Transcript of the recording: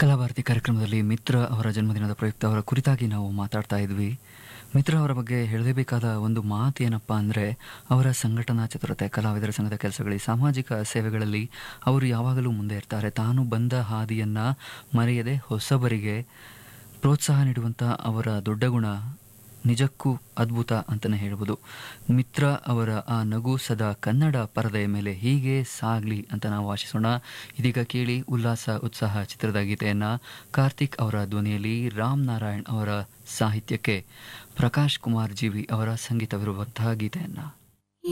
ಕಲಾಭಾರತಿ ಕಾರ್ಯಕ್ರಮದಲ್ಲಿ ಮಿತ್ರ ಅವರ ಜನ್ಮದಿನದ ಪ್ರಯುಕ್ತ ಅವರ ಕುರಿತಾಗಿ ನಾವು ಮಾತಾಡ್ತಾ ಇದ್ವಿ ಮಿತ್ರ ಅವರ ಬಗ್ಗೆ ಹೇಳಲೇಬೇಕಾದ ಒಂದು ಮಾತು ಏನಪ್ಪ ಅಂದರೆ ಅವರ ಸಂಘಟನಾ ಚತುರತೆ ಕಲಾವಿದರ ಸಂಘದ ಕೆಲಸಗಳಲ್ಲಿ ಸಾಮಾಜಿಕ ಸೇವೆಗಳಲ್ಲಿ ಅವರು ಯಾವಾಗಲೂ ಮುಂದೆ ಇರ್ತಾರೆ ತಾನು ಬಂದ ಹಾದಿಯನ್ನು ಮರೆಯದೆ ಹೊಸಬರಿಗೆ ಪ್ರೋತ್ಸಾಹ ನೀಡುವಂಥ ಅವರ ದೊಡ್ಡ ಗುಣ ನಿಜಕ್ಕೂ ಅದ್ಭುತ ಅಂತಲೇ ಹೇಳ್ಬೋದು ಮಿತ್ರ ಅವರ ಆ ನಗು ಸದಾ ಕನ್ನಡ ಪರದೆಯ ಮೇಲೆ ಹೀಗೆ ಸಾಗಲಿ ಅಂತ ನಾವು ಆಶಿಸೋಣ ಇದೀಗ ಕೇಳಿ ಉಲ್ಲಾಸ ಉತ್ಸಾಹ ಚಿತ್ರದ ಗೀತೆಯನ್ನು ಕಾರ್ತಿಕ್ ಅವರ ಧ್ವನಿಯಲ್ಲಿ ರಾಮ್ ನಾರಾಯಣ್ ಅವರ ಸಾಹಿತ್ಯಕ್ಕೆ ಪ್ರಕಾಶ್ ಕುಮಾರ್ ಜೀವಿ ಅವರ ಸಂಗೀತವಿರುವಂತಹ ಗೀತೆಯನ್ನು